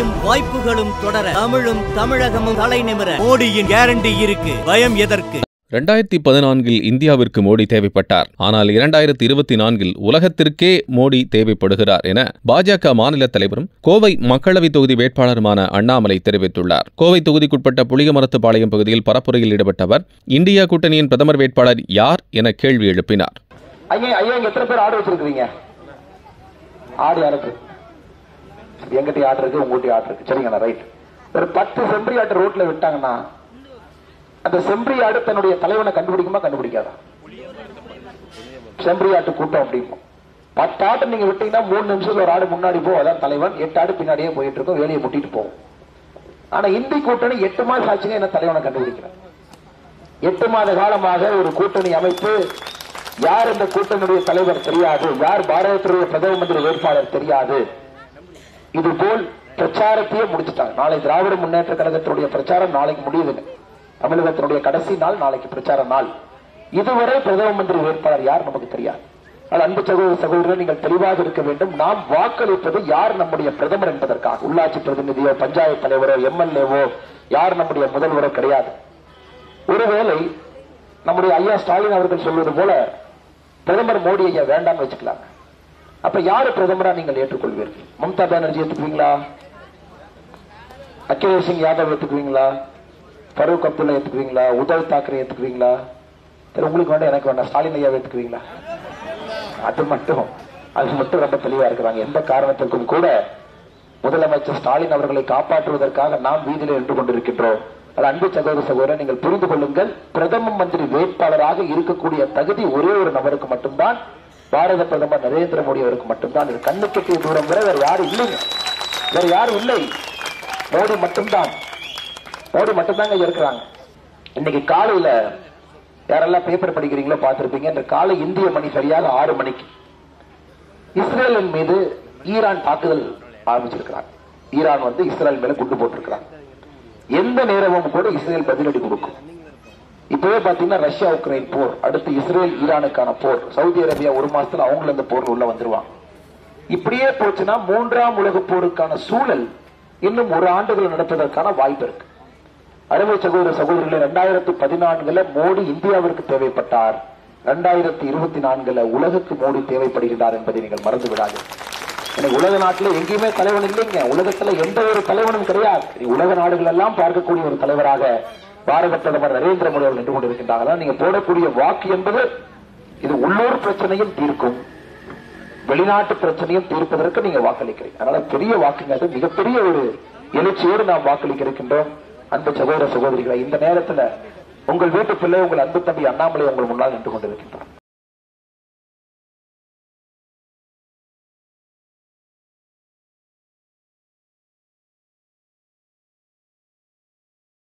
வளர்ச்சியும் வாய்ப்புகளும் தொடர தமிழும் தமிழகமும் தலைநிமிர மோடியின் கேரண்டி இருக்கு பயம் எதற்கு ரெண்டாயிரத்தி பதினான்கில் இந்தியாவிற்கு மோடி தேவைப்பட்டார் ஆனால் இரண்டாயிரத்தி இருபத்தி நான்கில் உலகத்திற்கே மோடி தேவைப்படுகிறார் என பாஜக மாநில தலைவரும் கோவை மக்களவைத் தொகுதி வேட்பாளருமான அண்ணாமலை தெரிவித்துள்ளார் கோவை தொகுதிக்குட்பட்ட புளியமரத்துப்பாளையம் பகுதியில் பரப்புரையில் ஈடுபட்ட அவர் இந்தியா கூட்டணியின் பிரதமர் வேட்பாளர் யார் என கேள்வி எழுப்பினார் ஐயா ஐயா இங்க எத்தனை பேர் ஆடு வச்சிருக்கீங்க ஆடு யாருக்கு எங்கிட்ட ஆடு இருக்கு உங்ககிட்ட ஆடு இருக்கு சரிங்களா ரைட் ஒரு பத்து செம்பரி ஆட்டு ரோட்ல விட்டாங்கன்னா அந்த செம்பரி ஆடு தன்னுடைய தலைவனை கண்டுபிடிக்குமா கண்டுபிடிக்காதா செம்பரி ஆட்டு கூட்டம் அப்படிம்போம் பத்து ஆட்டு நீங்க விட்டீங்கன்னா மூணு நிமிஷத்துல ஒரு ஆடு முன்னாடி போ அதான் தலைவன் எட்டு ஆடு பின்னாடியே போயிட்டு இருக்கும் வேலையை முட்டிட்டு போகும் ஆனா இந்தி கூட்டணி எட்டு மாசம் ஆச்சுங்க என்ன தலைவனை கண்டுபிடிக்கிறேன் எட்டு மாத காலமாக ஒரு கூட்டணி அமைப்பு யார் இந்த கூட்டணியுடைய தலைவர் தெரியாது யார் பாரதத்துடைய பிரதம மந்திரி வேட்பாளர் தெரியாது இது போல் பிரச்சாரத்தையே முடிச்சுட்டாங்க நாளை திராவிட முன்னேற்ற கழகத்தினுடைய பிரச்சாரம் நாளைக்கு முடியுதுங்க தமிழகத்தினுடைய கடைசி நாள் நாளைக்கு பிரச்சார நாள் இதுவரை பிரதம மந்திரி வேட்பாளர் யார் நமக்கு தெரியாது ஆனால் அன்பு சகோதர சகோதரர் நீங்கள் தெளிவாக இருக்க வேண்டும் நாம் வாக்களிப்பது யார் நம்முடைய பிரதமர் என்பதற்காக உள்ளாட்சி பிரதிநிதியோ பஞ்சாயத்து தலைவரோ எம்எல்ஏவோ யார் நம்முடைய முதல்வரோ கிடையாது ஒருவேளை நம்முடைய ஐயா ஸ்டாலின் அவர்கள் சொல்வது போல பிரதமர் மோடி ஐயா வேண்டாம்னு வச்சுக்கலாம் அப்ப யாரு பிரதமரா நீங்கள் ஏற்றுக்கொள்வீர்கள் மம்தா பானர்ஜி ஏத்துக்குவீங்களா அகிலேஷ் சிங் யாதவ் ஏத்துக்குவீங்களா ஃபரூக் அப்துல்லா ஏத்துக்குவீங்களா உத்தவ் தாக்கரே ஏத்துக்குவீங்களா சரி உங்களுக்கு வேண்டாம் எனக்கு வேண்டாம் ஸ்டாலின் ஐயா ஏத்துக்குவீங்களா அது மட்டும் அது மட்டும் ரொம்ப தெளிவா இருக்கிறாங்க எந்த காரணத்திற்கும் கூட முதலமைச்சர் ஸ்டாலின் அவர்களை காப்பாற்றுவதற்காக நாம் வீதியில் நின்று கொண்டிருக்கின்றோம் அது அன்பு சகோதர சகோதரர் நீங்கள் புரிந்து கொள்ளுங்கள் பிரதம மந்திரி வேட்பாளராக இருக்கக்கூடிய தகுதி ஒரே ஒரு நபருக்கு மட்டும்தான் பாரத பிரதமர் நரேந்திர மோடி அவருக்கு மட்டும்தான் இது கண்ணு கட்டிய தூரம் வரை வேற யாரும் இல்லைங்க வேற யாரும் இல்லை மோடி மட்டும்தான் மோடி மட்டும்தாங்க இங்க இருக்கிறாங்க இன்னைக்கு காலையில யாரெல்லாம் பேப்பர் படிக்கிறீங்களோ பார்த்திருப்பீங்க இந்த காலை இந்திய மணி சரியாக ஆறு மணிக்கு இஸ்ரேலின் மீது ஈரான் தாக்குதல் ஆரம்பிச்சிருக்கிறாங்க ஈரான் வந்து இஸ்ரேல் மேல குண்டு போட்டிருக்கிறாங்க எந்த நேரமும் கூட இஸ்ரேல் பதிலடி கொடுக்கும் இப்பவே பாத்தீங்கன்னா ரஷ்யா உக்ரைன் போர் அடுத்து இஸ்ரேல் ஈரானுக்கான போர் சவுதி அரேபியா ஒரு மாசத்துல அவங்களும் இந்த போர் உள்ள வந்துருவாங்க இப்படியே போச்சுன்னா மூன்றாம் உலக போருக்கான சூழல் இன்னும் ஒரு ஆண்டுகள் நடப்பதற்கான வாய்ப்பு இருக்கு அருமை சகோதர சகோதரிகளே ரெண்டாயிரத்தி பதினான்குல மோடி இந்தியாவிற்கு தேவைப்பட்டார் ரெண்டாயிரத்தி இருபத்தி நான்குல உலகுக்கு மோடி தேவைப்படுகிறார் என்பதை நீங்கள் மறந்து விடாது எனக்கு உலக நாட்டுல எங்கேயுமே தலைவன் இல்லைங்க உலகத்துல எந்த ஒரு தலைவனும் கிடையாது இனி உலக நாடுகள் எல்லாம் பார்க்கக்கூடிய ஒரு தலைவராக பாரத பிரதமர் நரேந்திர மோடி அவர்கள் நின்று கொண்டிருக்கின்றாங்க அதனால நீங்க போடக்கூடிய வாக்கு என்பது இது உள்ளூர் பிரச்சனையும் தீர்க்கும் வெளிநாட்டு பிரச்சனையும் தீர்ப்பதற்கு நீங்க வாக்களிக்கிறீங்க அதனால பெரிய வாக்குங்க அது மிகப்பெரிய ஒரு எழுச்சியோடு நாம் வாக்களிக்க இருக்கின்றோம் அன்பு சகோதர சகோதரிகளை இந்த நேரத்துல உங்கள் வீட்டு பிள்ளை உங்கள் அன்பு தம்பி அண்ணாமலை உங்கள் முன்னால் நின்று கொண்டிருக்கின்றார்